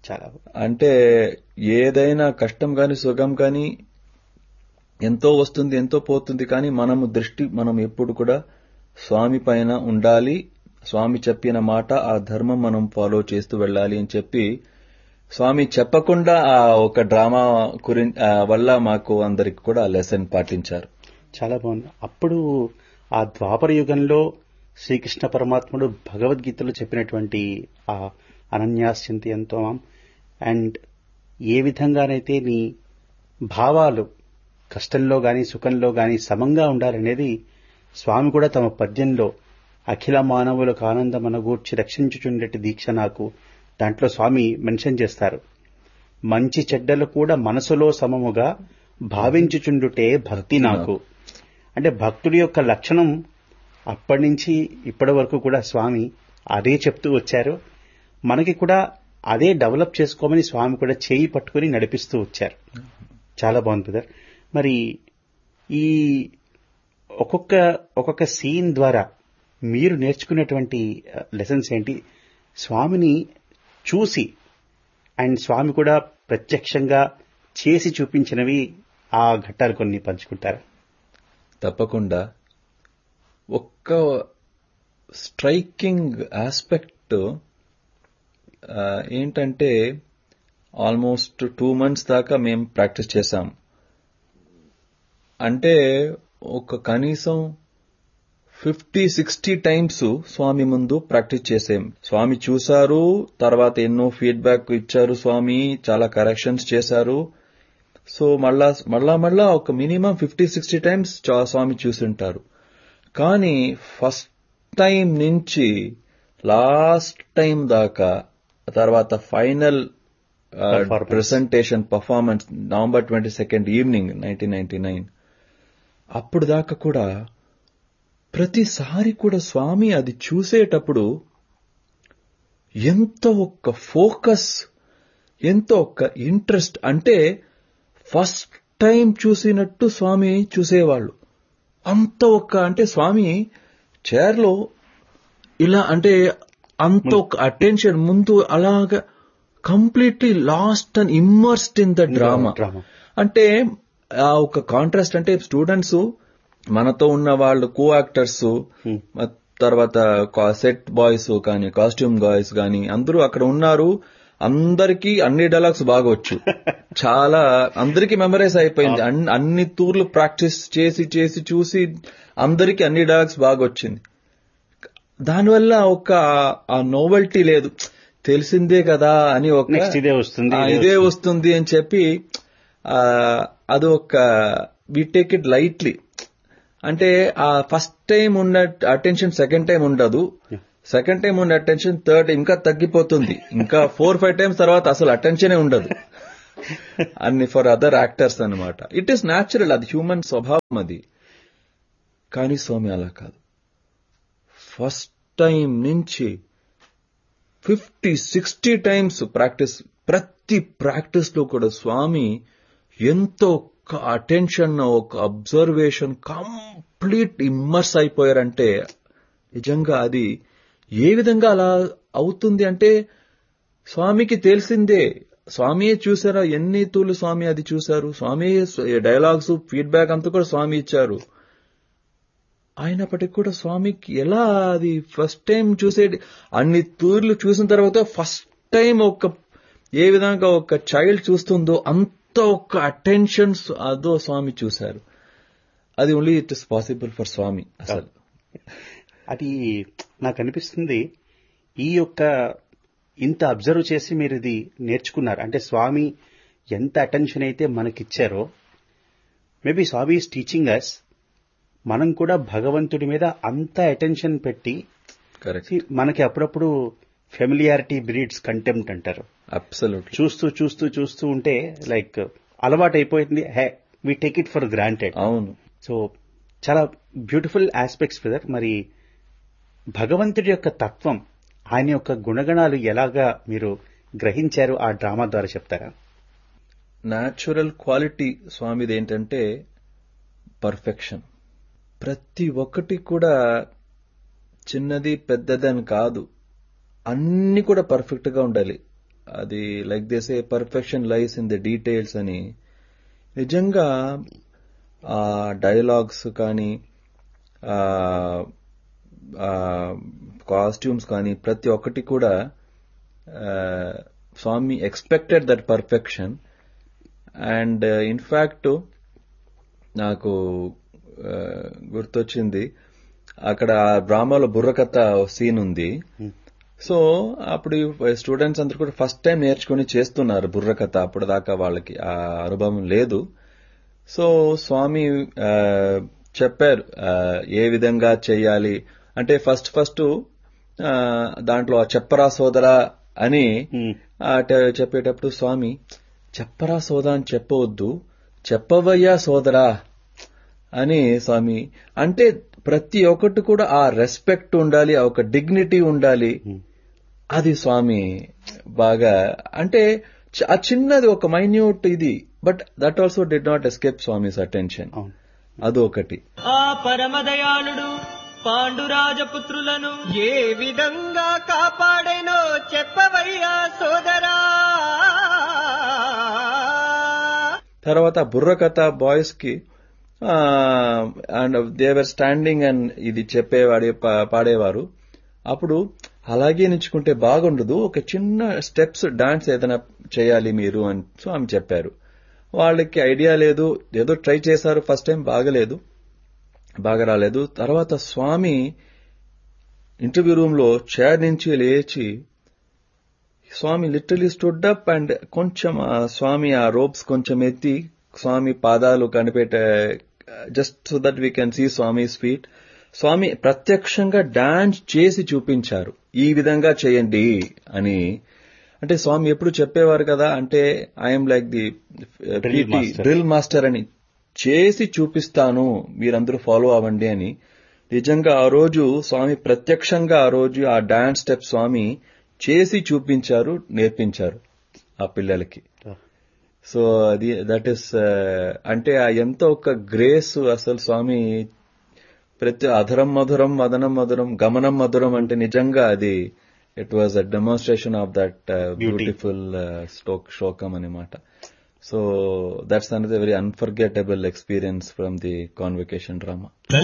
చాలా అంటే ఏదైనా కష్టం గాని సుఖం గాని ఎంతో వస్తుంది ఎంతో పోతుంది కానీ మనము దృష్టి మనం ఎప్పుడు కూడా స్వామి పైన ఉండాలి స్వామి చెప్పిన మాట ఆ ధర్మం మనం ఫాలో చేస్తూ వెళ్ళాలి అని చెప్పి స్వామి చెప్పకుండా ఆ ఒక డ్రామా గురి ఆ వల్ల మాకు అందరికి కూడా లెసన్ పాటించారు చాలా బాగుంది అప్పుడు ఆ ద్వాపర యుగంలో శ్రీకృష్ణ పరమాత్ముడు భగవద్గీతలో చెప్పినటువంటి ఆ అనన్యాస్యంతి ఎంతో మాం అండ్ ఏ విధంగానైతే నీ భావాలు కష్టంలో గాని సుఖంలో గాని సమంగా ఉండాలనేది స్వామి కూడా తమ పద్యంలో అఖిల మానవులకు ఆనందమనగూర్చి రక్షించుచుండేటి దీక్ష నాకు దాంట్లో స్వామి మెన్షన్ చేస్తారు మంచి చెడ్డలు కూడా మనసులో సమముగా భావించుచుండుటే భక్తి నాకు అంటే భక్తుడి యొక్క లక్షణం అప్పటి నుంచి ఇప్పటి వరకు కూడా స్వామి అదే చెప్తూ వచ్చారు మనకి కూడా అదే డెవలప్ చేసుకోమని స్వామి కూడా చేయి పట్టుకుని నడిపిస్తూ వచ్చారు చాలా బాగుంది బ్రదర్ మరి ఈ ఒక్కొక్క ఒక్కొక్క సీన్ ద్వారా మీరు నేర్చుకునేటువంటి లెసన్స్ ఏంటి స్వామిని చూసి అండ్ స్వామి కూడా ప్రత్యక్షంగా చేసి చూపించినవి ఆ ఘట్టాలు కొన్ని పంచుకుంటారా తప్పకుండా ఒక్క స్ట్రైకింగ్ ఆస్పెక్ట్ ఏంటంటే ఆల్మోస్ట్ టూ మంత్స్ దాకా మేము ప్రాక్టీస్ చేశాం అంటే ఒక కనీసం ఫిఫ్టీ సిక్స్టీ టైమ్స్ స్వామి ముందు ప్రాక్టీస్ చేసాం స్వామి చూశారు తర్వాత ఎన్నో ఫీడ్బ్యాక్ ఇచ్చారు స్వామి చాలా కరెక్షన్స్ చేశారు సో మళ్ళా మళ్ళా మళ్ళా ఒక minimum fifty sixty times Swami చూసింటారు కానీ ఫస్ట్ టైం నుంచి లాస్ట్ టైం దాకా తర్వాత final presentation performance November twenty second evening nineteen ninety nine అప్పుడు దాకా కూడా ప్రతిసారి కూడా స్వామి అది చూసేటప్పుడు ఎంత ఒక్క ఫోకస్ ఎంత ఒక్క ఇంట్రెస్ట్ అంటే ఫస్ట్ టైం చూసినట్టు స్వామి చూసేవాళ్ళు అంత ఒక్క అంటే స్వామి చైర్లో ఇలా అంటే అంత ఒక అటెన్షన్ ముందు అలాగా completely lost and immersed in the drama drama అంటే ఆ ఒక కాంట్రాస్ట్ అంటే స్టూడెంట్స్ మనతో ఉన్న వాళ్ళు కో యాక్టర్స్ తర్వాత సెట్ బాయ్స్ కానీ కాస్ట్యూమ్ బాయ్స్ కానీ అందరూ అక్కడ ఉన్నారు అందరికీ అన్ని డైలాగ్స్ బాగా వచ్చు చాలా అందరికీ మెమరైజ్ అయిపోయింది అన్ని- అన్ని తూర్లు ప్రాక్టీస్ చేసి చేసి చూసి అందరికీ అన్ని డైలాగ్స్ బాగా వచ్చింది దానివల్ల ఒక ఆ నోవెల్టీ లేదు తెలిసిందే కదా అని ఒక నెక్స్ట్ ఇదే వస్తుంది ఆ, ఇదే వస్తుంది అని చెప్పి ఆ, అది ఒక వి టేక్ ఇట్ లైట్లీ అంటే ఆ ఫస్ట్ టైం ఉన్న అటెన్షన్ సెకండ్ టైం ఉండదు సెకండ్ టైం ఉన్న అటెన్షన్ థర్డ్ ఇంకా తగ్గిపోతుంది ఇంకా ఫోర్ ఫైవ్ టైమ్స్ తర్వాత అసలు అటెన్షనే ఉండదు అన్ని ఫర్ అదర్ యాక్టర్స్ అన్నమాట ఇట్ ఈస్ న్యాచురల్ అది హ్యూమన్ స్వభావం అది కానీ స్వామి అలా కాదు ఫస్ట్ టైం నుంచి ఫిఫ్టీ సిక్స్టీ టైమ్స్ ప్రాక్టీస్ ప్రతి ప్రాక్టీస్ లో కూడా స్వామి ఎంతో ఒక అటెన్షన్ ఒక అబ్జర్వేషన్ కంప్లీట్ ఇమ్మర్స్ అయిపోయారంటే నిజంగా అది ఏ విధంగా అలా అవుతుంది అంటే స్వామికి తెలిసిందే స్వామియే చూసారా ఎన్ని తూలు స్వామి అది చూశారు స్వామి డైలాగ్స్ ఫీడ్బ్యాక్ అంతా కూడా స్వామి ఇచ్చారు అయినప్పటికీ కూడా స్వామికి ఎలా అది ఫస్ట్ టైం చూసే అన్ని తూర్లు చూసిన తర్వాత ఫస్ట్ టైం ఒక ఏ విధంగా ఒక చైల్డ్ చూస్తుందో అంత ఒక అటెన్షన్స్ అదో స్వామి చూశారు అది only it is possible for Swami అసలు అది నాకు అనిపిస్తుంది ఈ యొక్క ఇంత అబ్జర్వ్ చేసి మీరు ఇది నేర్చుకున్నారు అంటే స్వామి ఎంత అటెన్షన్ అయితే మనకిచ్చారో maybe Swami is teaching us మనం కూడా భగవంతుడి మీద అంత అటెన్షన్ పెట్టి కరెక్ట్ See, మనకి అప్పుడప్పుడు ఫెమిలియారిటీ బ్రీడ్స్ కంటెంప్ట్ అంటారు అబ్సల్యూట్లీ చూస్తూ చూస్తూ చూస్తూ ఉంటే లైక్ అలవాటు అయిపోయింది hey we take it for granted అవును సో చాలా బ్యూటిఫుల్ ఆస్పెక్ట్స్ బ్రదర్ మరి భగవంతుడి యొక్క తత్వం ఆయన యొక్క గుణగణాలు ఎలాగా మీరు గ్రహించారు ఆ డ్రామా ద్వారా చెప్తారా న్యాచురల్ క్వాలిటీ స్వామిది ఏంటంటే పర్ఫెక్షన్ ప్రతి ఒక్కటి కూడా చిన్నది పెద్దదని కాదు అన్ని కూడా పర్ఫెక్ట్ గా ఉండాలి అది like this a perfection lies in the details అని నిజంగా ఆ డైలాగ్స్ కానీ కాస్ట్యూమ్స్ కానీ ప్రతి ఒక్కటి కూడా Swami expected that perfection and in fact నాకు గుర్తొచ్చింది అక్కడ డ్రామాలో బుర్రకథ సీన్ ఉంది సో అప్పుడు స్టూడెంట్స్ అందరూ కూడా ఫస్ట్ టైం నేర్చుకుని చేస్తున్నారు బుర్రకథ అప్పుడు దాకా వాళ్ళకి ఆ అనుభవం లేదు సో స్వామి చెప్పారు ఏ విధంగా చేయాలి అంటే ఫస్ట్ ఫస్ట్ దాంట్లో చెప్పరా సోదరా అని చెప్పేటప్పుడు స్వామి చెప్పరా సోదా అని చెప్పవద్దు చెప్పవయ్యా సోదరా అని స్వామి అంటే ప్రతి ఒక్కటి కూడా ఆ రెస్పెక్ట్ ఉండాలి ఆ ఒక డిగ్నిటీ ఉండాలి అది స్వామి బాగా అంటే ఆ చిన్నది ఒక మైన్యూట్ ఇది but that also did not escape Swami's attention అది ఒకటి ఆ పరమదయాళుడు పాండురాజపుత్రులను ఏ విధంగా కాపాడేనో చెప్పవయ్యా సోదరా తర్వాత బుర్రకథ బాయ్స్ కి అండ్ దేవర్ స్టాండింగ్ అండ్ ఇది చెప్పేవాడి పాడేవారు అప్పుడు అలాగే నించుకుంటే బాగుండదు ఒక చిన్న స్టెప్స్ డాన్స్ ఏదైనా చేయాలి మీరు అని సో ఆమె చెప్పారు వాళ్ళకి ఐడియా లేదు ఏదో ట్రై చేశారు ఫస్ట్ టైం బాగలేదు బాగా రాలేదు తర్వాత స్వామి ఇంటర్వ్యూ రూమ్ లో చైర్ నుంచి లేచి Swami literally stood up and కొంచెం స్వామి ఆ రోప్స్ కొంచెం ఎత్తి స్వామి పాదాలు కనిపెట్టే just so that we can see Swami sweet Swami ప్రత్యక్షంగా డాన్స్ చేసి చూపించారు ఈ విధంగా చేయండి అని అంటే స్వామి ఎప్పుడు చెప్పేవారు కదా అంటే I'm like the drill master అని చేసి చూపిస్తాను మీరందరూ ఫాలో అవ్వండి అని నిజంగా ఆ రోజు స్వామి ప్రత్యక్షంగా ఆ రోజు ఆ డాన్స్ స్టెప్ స్వామి చేసి చూపించారు నేర్పించారు ఆ పిల్లలకి సో అది దట్ ఈస్ అంటే ఆ ఎంత ఒక గ్రేస్ అసలు స్వామి ప్రతి అధరం మధురం మదనం మధురం గమనం మధురం అంటే నిజంగా అది it was a demonstration of that beautiful స్టోక్ శోకం అనమాట so that's another very unforgettable experience from the convocation drama